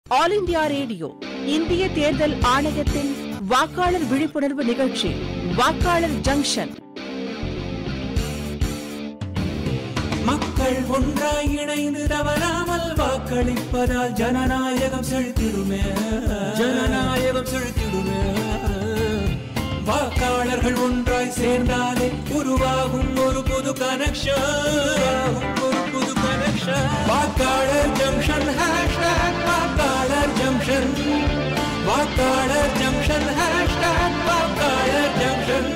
All India radio இந்திய தேர்தல் ஆணையத்தின் வாக்காளர் விழிப்புணர்வு நிகழ்ச்சி வாக்காளர் ஜங்ஷன் மக்கள் ஒன்றாய் இணைந்து தவறாமல் வாக்களிப்பதால் ஜனநாயகம் செழித்திடுமே ஜனநாயகம் செழித்திடுமே வாக்காளர்கள் ஒன்றாய் சேர்ந்தாலே உருவாகும் ஒரு புது கனெக்ஷன் ஒரு புது கனெக்ஷன் வாக்காளர் ஜங்ஷன் ஹேஷ்டாக் வாக்காளர் ஜங்ஷன் வாக்காளர் ஜங்ஷன் ஹேஷ்டாக் வாக்காளர் ஜங்ஷன்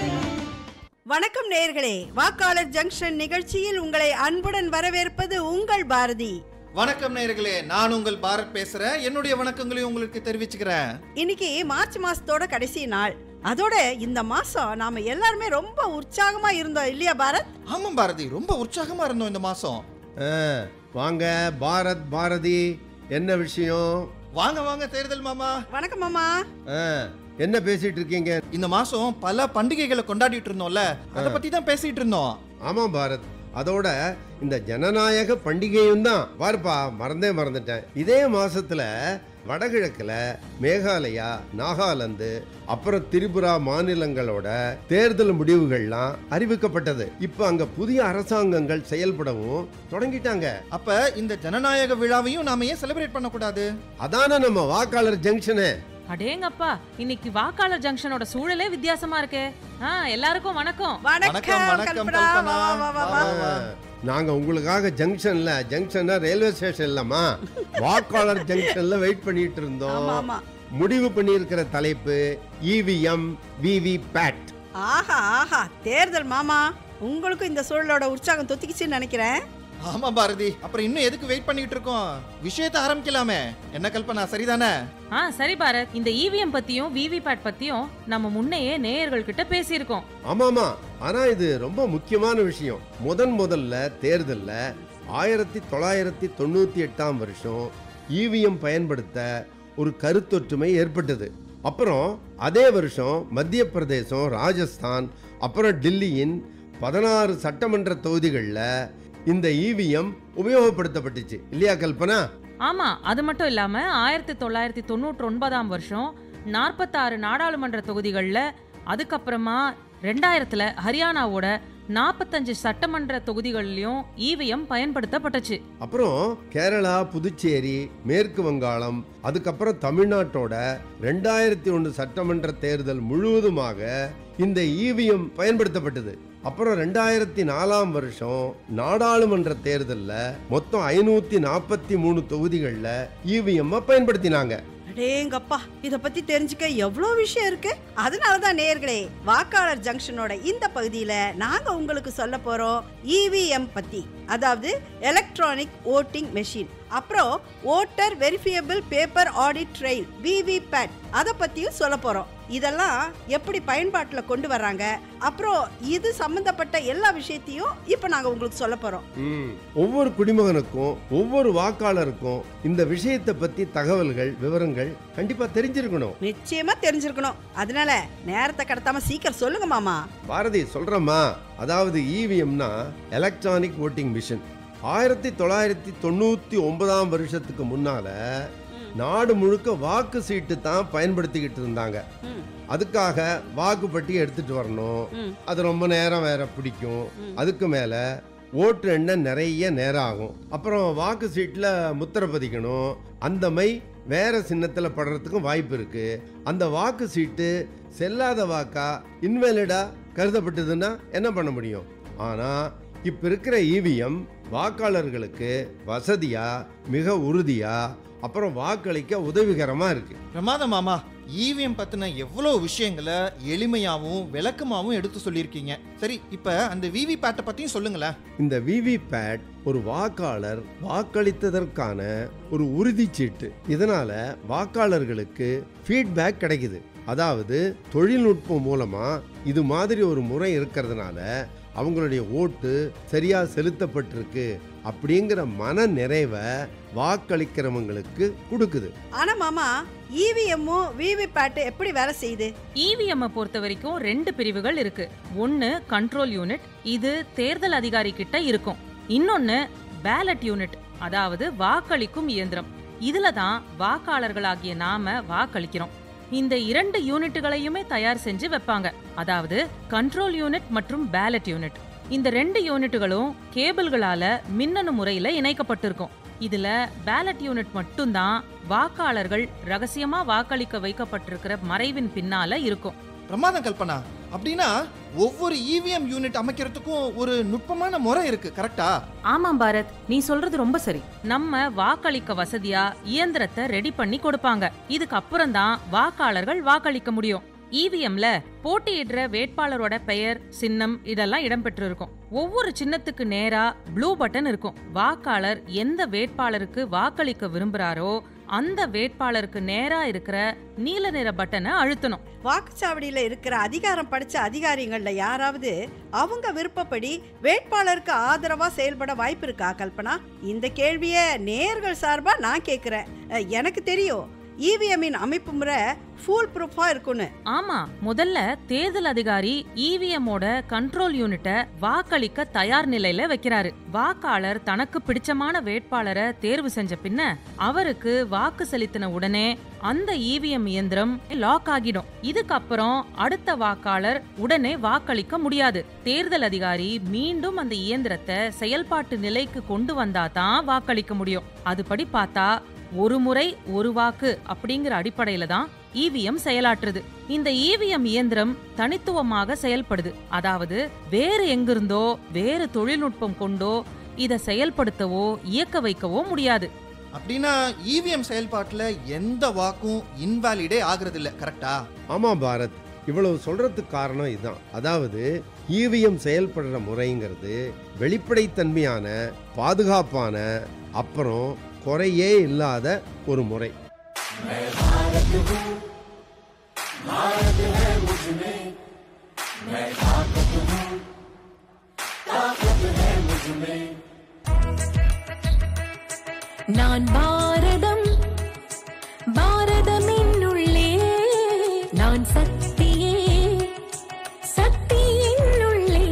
வணக்கம் நேயர்களே வாக்காளர் ஜங்ஷன் நிகழ்ச்சியில் உங்களை அன்புடன் வரவேற்பது உங்கள் பாரதி வணக்கம் நேயர்களே நான் உங்கள் பாரத் பேசுறேன் என்னுடைய வணக்கங்களையும் உங்களுக்கு தெரிவிச்சுக்கிறேன் இன்னைக்கு மார்ச் மாசத்தோட கடைசி நாள் அதோட இந்த மாசம் நாம எல்லாருமே ரொம்ப உற்சாகமா இருந்தோம் இல்லையா பாரத் ஆமாம் பாரதி ரொம்ப உற்சாகமா இருந்தோம் இந்த மாசம் ஆ, வாங்க பாரத் பாரதி என்ன விஷயம் வாங்க வாங்க தேர்தல் மாமா வணக்கம் மாமா ஆ, என்ன பேசிட்டு இருக்கீங்க இந்த மாசம் பல பண்டிகைகளை கொண்டாடிட்டு இருந்தோம்ல அத பத்தி தான் பேசிட்டு இருந்தோம் ஆமாம் பாரத் அதோட இந்த ஜனநாயக பண்டிகையும் தான் பாருப்பா மறந்தே மறந்துட்டேன் இதே மாசத்துல வடகிழக்குல மேகாலயா நாகாலாந்து அப்புறம் திரிபுரா மாநிலங்களோட தேர்தல் முடிவுகள்லாம் அறிவிக்கப்பட்டது இப்ப அங்க புதிய அரசாங்கங்கள் செயல்படவும் தொடங்கிட்டாங்க அப்ப இந்த ஜனநாயக விழாவையும் நாம ஏன் செலிப்ரேட் பண்ணக்கூடாது அதான நம்ம வாக்காளர் ஜங்ஷனு அடேங்கப்பா இன்னைக்கு வாக்காளர் ஜங்ஷனோட சூழலே வித்தியாசமா இருக்கே ஆ எல்லாருக்கும் வணக்கம் வணக்கம், வணக்கம், கல்பனா கல்பனா. வா, வா, வா, வா. வா. நாங்க உங்களுக்காக ஜங்ஷன்ல ஜங்ஷன்னா ரயில்வே ஸ்டேஷன் இல்லம்மா வாக்காளர் ஜங்ஷன்ல வெயிட் பண்ணிட்டு ஆமா இருந்தோம் ஆமா முடிவு பண்ணியிருக்கிற தலைப்பு இவிஎம் விவி பேட் ஆஹா ஆஹா தேர்தல் மாமா உங்களுக்கும் இந்த சூழலோட உற்சாகம் தொத்திக்கிச்சுன்னு நினைக்கிறேன் ஆமா பாரதி அப்புறம் இன்னும் எதுக்கு வெயிட் பண்ணிட்டு இருக்கோம் விஷயத்தை ஆரம்பிக்கலாமே என்ன கல்பனா சரிதானே ஆ சரி பாரத் இந்த இவிஎம் பத்தியும் விவிபேட் பத்தியும் நம்ம முன்னையே நேயர்கள் கிட்ட பேசியிருக்கோம் ஆமாமா ஆனா இது ரொம்ப முக்கியமான விஷயம் முதன் முதல்ல தேர்தல்ல ஆயிரத்தி தொள்ளாயிரத்தி தொண்ணூத்தி எட்டாம் வருஷம் இவிஎம் பயன்படுத்த ஒரு கருத்தொற்றுமை ஏற்பட்டது அப்புறம் அதே வருஷம் மத்திய பிரதேசம் ராஜஸ்தான் அப்புறம் டில்லியின் பதினாறு சட்டமன்ற தொகுதிகளில் இந்த இவிஎம் உபயோகப்படுத்தப்பட்டுச்சு இல்லையா கல்பனா ஆமா அது மட்டும் இல்லாம ஆயிரத்தி தொள்ளாயிரத்தி தொண்ணூற்றி ஒன்பதாம் வருஷம் நாற்பத்தாறு நாடாளுமன்ற தொகுதிகள்ல அதுக்கப்புறமா ரெண்டாயிரத்துல ஹரியானாவோட நாற்பத்தஞ்சு சட்டமன்ற தொகுதிகள்லயும் இவிஎம் பயன்படுத்தப்பட்டுச்சு அப்புறம் கேரளா புதுச்சேரி மேற்கு வங்காளம் அதுக்கப்புறம் தமிழ்நாட்டோட ரெண்டாயிரத்தி ஒன்று சட்டமன்ற தேர்தல் முழுவதுமாக இந்த இவிஎம் பயன்படுத்தப்பட்டது அப்புறம் ரெண்டாயிரத்தி நாலாம் வருஷம் நாடாளுமன்ற தேர்தல்ல மொத்தம் ஐநூத்தி நாற்பத்தி மூணு தொகுதிகளில் இவிஎம் பயன்படுத்தினாங்க அடேங்கப்பா இத பத்தி தெரிஞ்சுக்க எவ்வளவு விஷயம் இருக்கு அதனாலதான் நேயர்களே வாக்காளர் ஜங்ஷனோட இந்த பகுதியில நாங்க உங்களுக்கு சொல்ல போறோம் இவிஎம் பத்தி அதாவது எலக்ட்ரானிக் ஓட்டிங் மெஷின் அப்புறம் voter verifiable paper audit trail VVPAT அதை பத்தியும் சொல்ல போறோம் இதெல்லாம் எப்படி பயன்பாட்டுல கொண்டு வர்றாங்க அப்புறம் இது சம்பந்தப்பட்ட எல்லா விஷயத்தையும் இப்போ நாங்க உங்களுக்கு சொல்ல போறோம் ம். ஒவ்வொரு குடிமகனுக்கும் ஒவ்வொரு வாக்காளருக்கும் இந்த விஷயத்தை பத்தி தகவல்கள் விவரங்கள் கண்டிப்பா தெரிஞ்சிருக்கணும் நிச்சயமா தெரிஞ்சிருக்கணும் அதனால நேரத்தை கடத்தாம சீக்கிரம் சொல்லுங்க மாமா பாரதி சொல்றேம்மா அதாவது இவிஎம்னா எலக்ட்ரானிக் ஓட்டிங் மிஷின் ஆயிரத்தி தொள்ளாயிரத்தி தொண்ணூத்தி ஒன்பதாம் வருஷத்துக்கு முன்னால நாடு முழுக்க வாக்கு சீட்டு தான் பயன்படுத்திக்கிட்டு இருந்தாங்க ம். அதுக்காக வாக்குப்பட்டி எடுத்துட்டு வரணும் ம். அது ரொம்ப நேரம் வேற பிடிக்கும் ம். அதுக்கு மேல ஓட்டு எண்ண நிறைய நேரம் ஆகும் அப்புறம் வாக்கு சீட்டில் முத்திரை பதிக்கணும் அந்த மை வேற சின்னத்துல படுறதுக்கும் வாய்ப்பு இருக்கு அந்த வாக்கு சீட்டு செல்லாத வாக்கா இன்வேலிடா கருதப்பட்டதுன்னா என்ன பண்ண முடியும் ஆனா இப்ப இருக்கிற இவிஎம் வாக்காளர்களுக்கு வசதியா மிக உறுதியா அப்புறம் வாக்களிக்க உதவிகரமா இருக்கு பிரமாதம் மாமா இவிஎம் பத்தின எவ்வளவு விஷயங்களை எளிமையாவும் விளக்கமாவும் எடுத்து சொல்லியிருக்கீங்க சரி இப்ப அந்த விவி பேட்டை பத்தியும் சொல்லுங்களேன் இந்த விவிபேட் ஒரு வாக்காளர் வாக்களித்ததற்கான ஒரு உறுதிச்சீட்டு இதனால வாக்காளர்களுக்கு ஃபீட்பேக் கிடைக்குது அதாவது தொழில்நுட்பம் மூலமா இது மாதிரி ஒரு முறை இருக்கிறதுனால அவங்களுடைய ஓட்டு சரியா செலுத்தப்பட்டிருக்கு அப்படிங்கிற மன நிறைவை வாக்களிக்கிறவங்களுக்கு கொடுக்குது ஆனா மாமா இவிஎம்மும் விவிபேட் எப்படி வேலை செய்யுது இவிஎம் பொறுத்த வரைக்கும் ரெண்டு பிரிவுகள் இருக்கு ஒன்னு கண்ட்ரோல் யூனிட் இது தேர்தல் அதிகாரி கிட்ட இருக்கும் இன்னொன்னு பேலட் யூனிட் அதாவது வாக்களிக்கும் இயந்திரம் இதுல தான் வாக்காளர்களாகிய நாம வாக்களிக்கிறோம் இந்த இரண்டு யூனிட்டுகளையுமே தயார் செஞ்சு வைப்பாங்க அதாவது கண்ட்ரோல் யூனிட் மற்றும் பேலட் யூனிட் இந்த ரெண்டு யூனிட்டுகளும் கேபிள்களால மின்னணு முறையில இணைக்கப்பட்டிருக்கும் இதுல பேலட் யூனிட் மட்டும்தான் வாக்காளர்கள் ரகசியமா வாக்களிக்க வைக்கப்பட்டிருக்கிற மறைவின் பின்னால இருக்கும் பிரமாதம் கல்பனா அப்படின்னா ஒவ்வொரு இவிஎம் யூனிட் அமைக்கிறதுக்கும் ஒரு நுட்பமான முறை இருக்கு கரெக்டா ஆமாம் பாரத் நீ சொல்றது ரொம்ப சரி நம்ம வாக்களிக்க வசதியா இயந்திரத்தை ரெடி பண்ணி கொடுப்பாங்க இதுக்கு அப்புறம் தான் வாக்காளர்கள் வாக்களிக்க முடியும் இவிஎம்ல போட்டியிடுற வேட்பாளரோட பெயர் சின்னம் இதெல்லாம் இடம்பெற்று இருக்கும் ஒவ்வொரு சின்னத்துக்கு நேரா ப்ளூ பட்டன் இருக்கும் வாக்காளர் எந்த வேட்பாளருக்கு வாக்களிக்க விரும்புறாரோ அந்த வேட்பாளருக்கு நேரா இருக்கிற நீல நிற பட்டனை அழுத்தணும் வாக்குச்சாவடியில இருக்கிற அதிகாரம் படிச்ச அதிகாரிகள்ல யாராவது அவங்க விருப்பப்படி வேட்பாளருக்கு ஆதரவா செயல்பட வாய்ப்பு இருக்கா கல்பனா இந்த கேள்விய நேர்கள் சார்பா நான் கேக்குறேன் அஹ், எனக்கு தெரியும் இவிஎம்மின் அமைப்பு முறை ஃபுல் ப்ரூஃபா இருக்கும்னு ஆமா முதல்ல தேர்தல் அதிகாரி இவிஎம்மோட கண்ட்ரோல் யூனிட்டை வாக்களிக்க தயார் நிலையில வைக்கிறாரு வாக்காளர் தனக்கு பிடிச்சமான வேட்பாளரை தேர்வு செஞ்ச பின்ன அவருக்கு வாக்கு செலுத்தின உடனே அந்த இவிஎம் இயந்திரம் லாக் ஆகிடும் இதுக்கப்புறம் அடுத்த வாக்காளர் உடனே வாக்களிக்க முடியாது தேர்தல் அதிகாரி மீண்டும் அந்த இயந்திரத்தை செயல்பாட்டு நிலைக்கு கொண்டு வந்தா தான் வாக்களிக்க முடியும் அதுபடி பார்த்தா ஒரு முறை ஒரு வாக்கு அப்படிங்கிற அடிப்படையில தான் இவிஎம் செயலாற்றுது இந்த இவிஎம் இயந்திரம் தனித்துவமாக செயல்படுது அதாவது வேறு எங்கிருந்தோ வேறு தொழில்நுட்பம் கொண்டோ இத செயல்படுத்தவோ இயக்க வைக்கவோ முடியாது அப்படின்னா இவிஎம் செயல்பாட்டுல எந்த வாக்கும் இன்வாலிடே ஆகுறது இல்ல கரெக்டா ஆமாம் பாரத் இவ்வளவு சொல்றதுக்கு காரணம் இதுதான் அதாவது ஈவிஎம் செயல்படுற முறைங்கிறது வெளிப்படைத்தன்மையான பாதுகாப்பான அப்புறம் குறையே இல்லாத ஒரு முறை நான் பாரதம் பாரதம் என்னுள்ளே நான் சக்தியே சக்தி என்னுள்ளே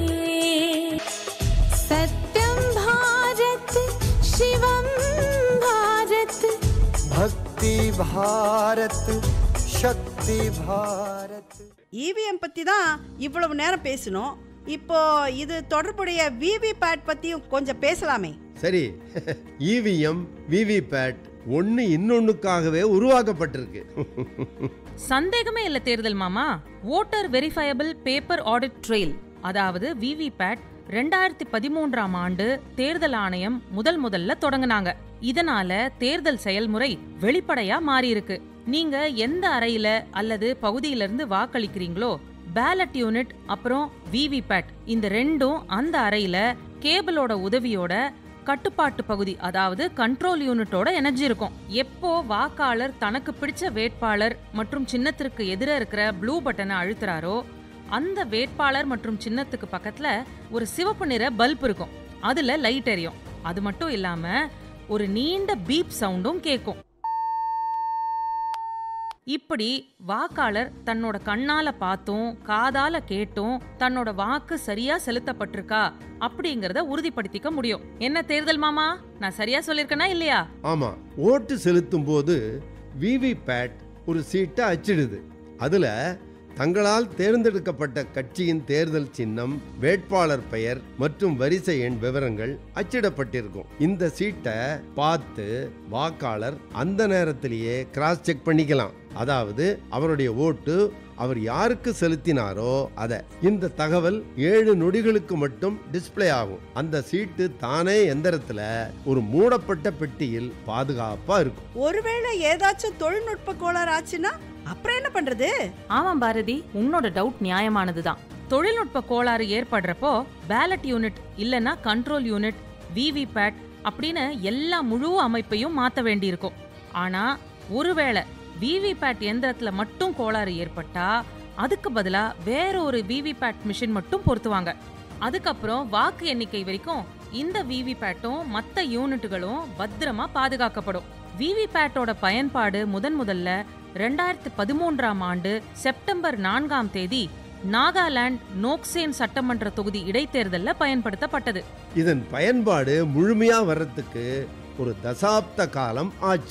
சத்யம் பாரத் சிவம் பாரத் भक्ति भारत शक्ति भारत இவிஎம் பத்தி தான் இவ்வளவு நேரம் பேசணும் இப்போ இது தொடர்புடைய விவி பேட் பத்தியும் கொஞ்சம் பேசலாமே சரி இவிஎம் விவிபேட் ஒன்று இன்னொன்னுக்காகவே உருவாக்கப்பட்டிருக்கு சந்தேகமே இல்ல தேர்தல் மாமா voter verifiable paper audit trail அதாவது விவிபேட் ரெண்டாயிரத்தி பதிமூன்றாம் ஆண்டு தேர்தல் ஆணையம் முதல் முதல்ல தொடங்குனாங்க இதனால தேர்தல் செயல்முறை வெளிப்படையா மாறி இருக்கு நீங்க எந்த அறையில அல்லது பகுதியில இருந்து வாக்களிக்கிறீங்களோ பேலட் யூனிட் அப்புறம் விவிபேட் இந்த ரெண்டும் அந்த அறையில கேபிளோட உதவியோட கட்டுப்பாட்டு பகுதி அதாவது கண்ட்ரோல் யூனிட்டோட எனர்ஜி இருக்கும் எப்போ வாக்காளர் தனக்கு பிடிச்ச வேட்பாளர் மற்றும் சின்னத்திற்கு எதிர இருக்கிற ப்ளூ பட்டனை அழுத்துறாரோ அந்த வேட்பாளர் மற்றும் சின்னத்துக்கு பக்கத்துல ஒரு சிவப்பு நிற பல்ப் இருக்கும் அதுல லைட் எரியும் அது மட்டும் இல்லாம ஒரு நீண்ட பீப் சவுண்டும் கேட்கும் இப்படி வாக்காளர் தன்னோட கண்ணால பார்த்தும் காதால கேட்டும் தன்னோட வாக்கு சரியா செலுத்தப்பட்டிருக்கா அப்படிங்கறத உறுதிப்படுத்திக்க முடியும் என்ன தேர்தல் மாமா நான் சரியா சொல்லிருக்கேனா இல்லையா ஆமாம் ஓட்டு செலுத்தும் போது விவிபேட் ஒரு சீட்டை அச்சிடுது அதில் தங்களால் தேர்ந்தெடுக்கப்பட்ட கட்சியின் தேர்தல் சின்னம் வேட்பாளர் பெயர் மற்றும் வரிசை எண் விவரங்கள் அச்சிடப்பட்டிருக்கும் இந்த சீட்டை பார்த்து வாக்காளர் அந்த நேரத்திலேயே கிராஸ் செக் பண்ணிக்கலாம் அதாவது அவருடைய ஓட்டு அவர் யாருக்கு செலுத்தினாரோ அதை இந்த தகவல் ஏழு நொடிகளுக்கு மட்டும் டிஸ்ப்ளே ஆகும் அந்த சீட்டு தானே எந்திரத்துல ஒரு மூடப்பட்ட பெட்டியில் பாதுகாப்பா இருக்கும் ஒருவேளை ஏதாச்சும் தொழில்நுட்ப கோளாறு ஆச்சுன்னா அப்புறம் என்ன பண்றது ஆமாம் பாரதி உன்னோட டவுட் நியாயமானதுதான் தொழில்நுட்ப கோளாறு ஏற்படுறப்போ பேலட் யூனிட் இல்லனா கண்ட்ரோல் யூனிட் விவிபேட் அப்படின்னு எல்லா முழு அமைப்பையும் மாத்த வேண்டியிருக்கும் ஆனா ஒருவேளை விவிபேட் எந்திரத்துல மட்டும் கோளாறு ஏற்பட்டா அதுக்கு பதிலா வேற ஒரு விவிபேட் மிஷின் மட்டும் பொருத்துவாங்க அதுக்கப்புறம் வாக்கு எண்ணிக்கை வரைக்கும் இந்த விவிபேட்டும் மத்த யூனிட்டுகளும் பத்திரமா பாதுகாக்கப்படும் விவிபேட்டோட பயன்பாடு முதன் முதல்ல ரெண்டாயிரத்து பதிமூன்றாம் ஆண்டு செப்டம்பர் நான்காம் தேதி நாகாலாந்து நோக்சேன் சட்டமன்ற தொகுதி இடைத்தேர்தல்ல பயன்படுத்தப்பட்டது இதன் பயன்பாடு முழுமையா வர்றதுக்கு ஒரு தசாப்த காலம் ஆச்சு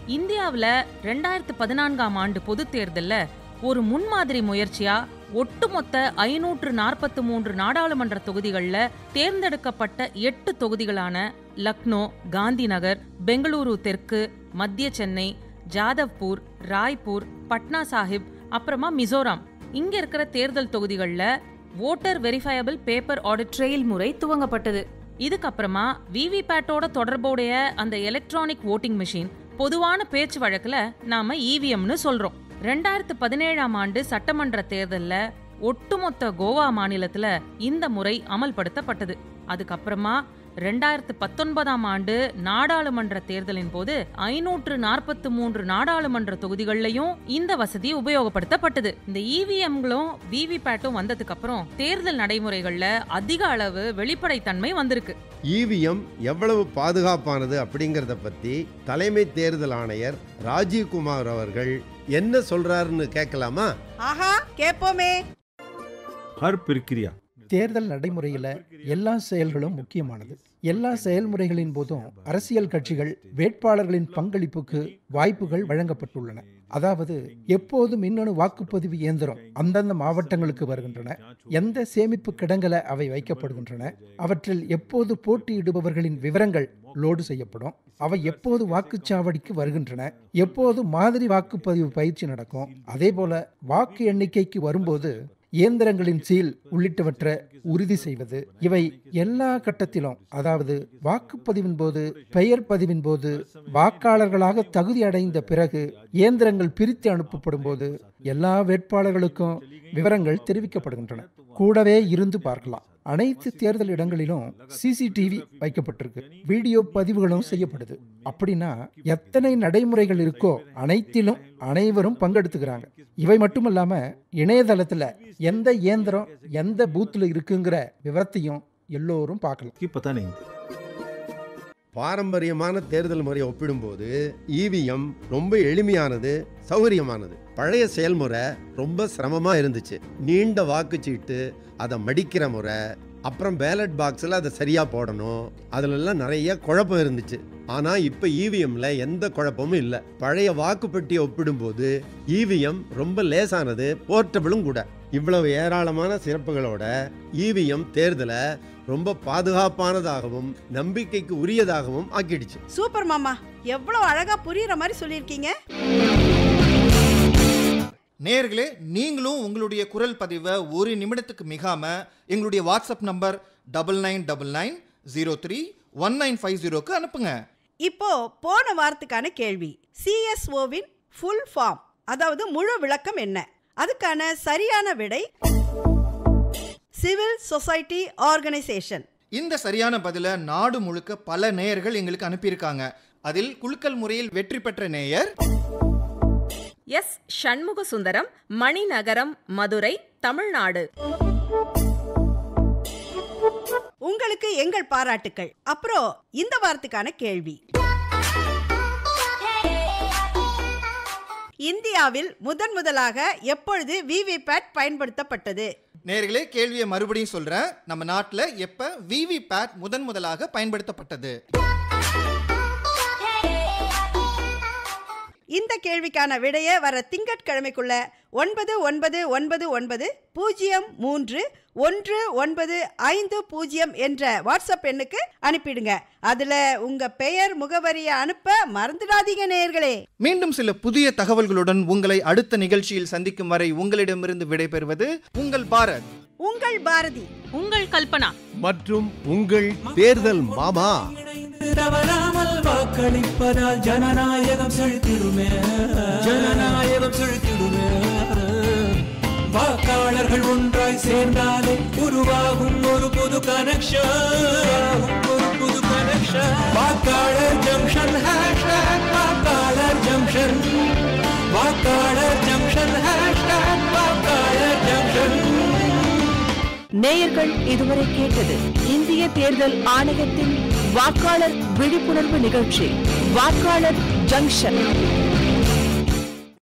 இந்தியாவுல ரெண்டாயிரத்து பதினான்காம் ஆண்டு பொதுத் தேர்தல்ல ஒரு முன்மாதிரி முயற்சியா ஒட்டுமொத்த ஐநூற்று நாற்பத்து மூன்று நாடாளுமன்ற தொகுதிகள்ல தேர்ந்தெடுக்கப்பட்ட எட்டு தொகுதிகளான லக்னோ காந்திநகர் பெங்களூரு தெற்கு மத்திய சென்னை ஜாதவ்பூர் ராய்ப்பூர் பட்னா சாஹிப் அப்புறமா மிசோராம் இங்க இருக்கிற தேர்தல் தொகுதிகள்ல voter verifiable paper audit trail முறை துவங்கப்பட்டது இதுக்கப்புறமா விவிபேட்டோட தொடர்புடைய அந்த எலக்ட்ரானிக் ஓட்டிங் மிஷின் பொதுவான பேச்சு வழக்குல நாம இவிஎம்னு சொல்றோம் ரெண்டாயிரத்து பதினேழாம் ஆண்டு சட்டமன்ற தேர்தல்ல ஒட்டுமொத்த கோவா மாநிலத்துல இந்த முறை அமல்படுத்தப்பட்டது அதுக்கப்புறமா ரெண்டாயிரத்து பத்தொன்பதாம் ஆண்டு நாடாளுமன்ற தேர்தலின் போது ஐநூற்று நாற்பத்து மூன்று நாடாளுமன்ற தொகுதிகள்லயும் இந்த வசதி உபயோகப்படுத்தப்பட்டது இந்த இவிஎம்களும் விவிபேட்டும் வந்ததுக்கு அப்புறம் தேர்தல் நடைமுறைகள்ல அதிக அளவு வெளிப்படைத்தன்மை வந்திருக்கு இவிஎம் எவ்வளவு பாதுகாப்பானது அப்படிங்கிறத பத்தி தலைமை தேர்தல் ஆணையர் ராஜீவ்குமார் அவர்கள் என்ன சொல்றாருன்னு கேட்கலாமா ஆஹா கேட்போமே हर प्रक्रिया தேர்தல் நடைமுறையில எல்லா செயல்களும் முக்கியமானது எல்லா செயல்முறைகளின் போதும் அரசியல் கட்சிகள் வேட்பாளர்களின் பங்களிப்புக்கு வாய்ப்புகள் வழங்கப்பட்டுள்ளன அதாவது எப்போது மின்னணு வாக்குப்பதிவு இயந்திரம் அந்தந்த மாவட்டங்களுக்கு வருகின்றன எந்த சேமிப்பு கிடங்கல அவை வைக்கப்படுகின்றன அவற்றில் எப்போது போட்டியிடுபவர்களின் விவரங்கள் லோடு செய்யப்படும் அவை எப்போது வாக்குச்சாவடிக்கு வருகின்றன எப்போது மாதிரி வாக்குப்பதிவு பயிற்சி நடக்கும் அதே போல வாக்கு எண்ணிக்கைக்கு வரும்போது இயந்திரங்களின் சீல் உள்ளிட்டவற்றை உறுதி செய்வது இவை எல்லா கட்டத்திலும் அதாவது வாக்குப்பதிவின் போது பெயர் பதிவின் போது வாக்காளர்களாக தகுதி அடைந்த பிறகு இயந்திரங்கள் பிரித்து அனுப்பப்படும் போது எல்லா வேட்பாளர்களுக்கும் விவரங்கள் தெரிவிக்கப்படுகின்றன கூடவே இருந்து பார்க்கலாம் அனைத்து தேர்தல் இடங்களிலும் சிசிடிவி வைக்கப்பட்டிருக்கு வீடியோ பதிவுகளும் செய்யப்படுது அப்படின்னா எத்தனை நடைமுறைகள் இருக்கோ அனைத்திலும் அனைவரும் பங்கெடுத்துக்கிறாங்க இவை மட்டுமல்லாம இணையதளத்துல எந்த இயந்திரம் எந்த பூத்துல இருக்குங்கிற விவரத்தையும் எல்லோரும் பார்க்கலாம் की पता नहीं பாரம்பரியமான தேர்தல் முறையை ஒப்பிடும்போது இவிஎம் ரொம்ப எளிமையானது சௌகரியமானது பழைய செயல்முறை ரொம்ப சிரமமா இருந்துச்சு நீண்ட வாக்குச்சீட்டு அதை மடிக்கிற முறை அப்புறம் பேலட் பாக்ஸில் அதை சரியாக போடணும் அதுலெல்லாம் நிறைய குழப்பம் இருந்துச்சு ஆனால் இப்போ இவிஎம்ல எந்த குழப்பமும் இல்லை பழைய வாக்குப்பெட்டியை ஒப்பிடும்போது இவிஎம் ரொம்ப லேசானது போர்ட்டபிளும் கூட இவ்வளவு ஏராளமான சிறப்புகளோட இவிஎம் தேர்தலை ரொம்ப பாதுகாப்பானதாகவும் நம்பிக்கைக்கு உரியதாகவும் ஆக்கிடுச்சு சூப்பர் மாமா எவ்வளவு அழகா புரியுற மாதிரி சொல்லியிருக்கீங்க நேர்களே நீங்களும் உங்களுடைய குரல் பதிவை ஒரு நிமிடத்துக்கு மிகாம எங்களுடைய WhatsApp number double nine double nine zero three one nine five ஜீரோக்கு அனுப்புங்க இப்போ போன வாரத்துக்கான கேள்வி சிஎஸ்ஓவின் ஃபுல் ஃபார்ம் அதாவது முழு விளக்கம் என்ன அதுக்கான சரியான விடை சிவில் சொசைட்டி ஆர்கனைசேஷன் இந்த சரியான பதில நாடு முழுக்க பல நேயர்கள் எங்களுக்கு அனுப்பியிருக்காங்க அதில் குலுக்கல் முறையில் வெற்றி பெற்ற நேயர் எஸ் சண்முக சுந்தரம் மணிநகரம் மதுரை தமிழ்நாடு உங்களுக்கு எங்கள் பாராட்டுக்கள் அப்புறம் இந்த வாரத்துக்கான கேள்வி இந்தியாவில் முதன் முதலாக எப்பொழுது விவிபேட் பயன்படுத்தப்பட்டது நேர்களே கேள்வியை மறுபடியும் சொல்றேன் நம்ம நாட்டில் எப்ப விவி பேட் முதன் முதலாக பயன்படுத்தப்பட்டது இந்த கேள்விக்கான விடையை வர திங்கட்கிழமைக்குள்ள ஒன்பது ஒன்பது ஒன்பது ஒன்பது பூஜ்ஜியம் மூன்று ஒன்று ஒன்பது ஐந்து பூஜ்ஜியம் என்ற வாட்ஸ்அப் எண்ணுக்கு அனுப்பிடுங்க அதுல உங்க பெயர் முகவரியை அனுப்ப மறந்துடாதீங்க நேயர்களே மீண்டும் சில புதிய தகவல்களுடன் உங்களை அடுத்த நிகழ்ச்சியில் சந்திக்கும் வரை உங்களிடமிருந்து விடைபெறுவது உங்கள் பாரத் உங்கள் பாரதி உங்கள் கல்பனா மற்றும் உங்கள் தேர்தல் மாமா தவறாமல் வாக்களிப்பதால் ஜனநாயகம் செழித்திடுமே ஜனநாயகம் செழித்திடுமே வாக்காளர்கள் ஒன்றாய் சேர்ந்தாலே உருவாகும் ஒரு புது கனெக்ஷன் ஒரு புது கனெக்ஷன் வாக்காளர் ஜங்ஷன் ஹேஷ்டாக் வாக்காளர் ஜங்ஷன் வாக்காளர் ஜங்ஷன் ஹேஷ்டாக் வாக்காளர் ஜங்ஷன் நேயர்கள் இதுவரை கேட்டது இந்திய தேர்தல் ஆணையத்தின் வாக்காளர் விழிப்புணர்வு நிகழ்ச்சி வாக்காளர் ஜங்ஷன்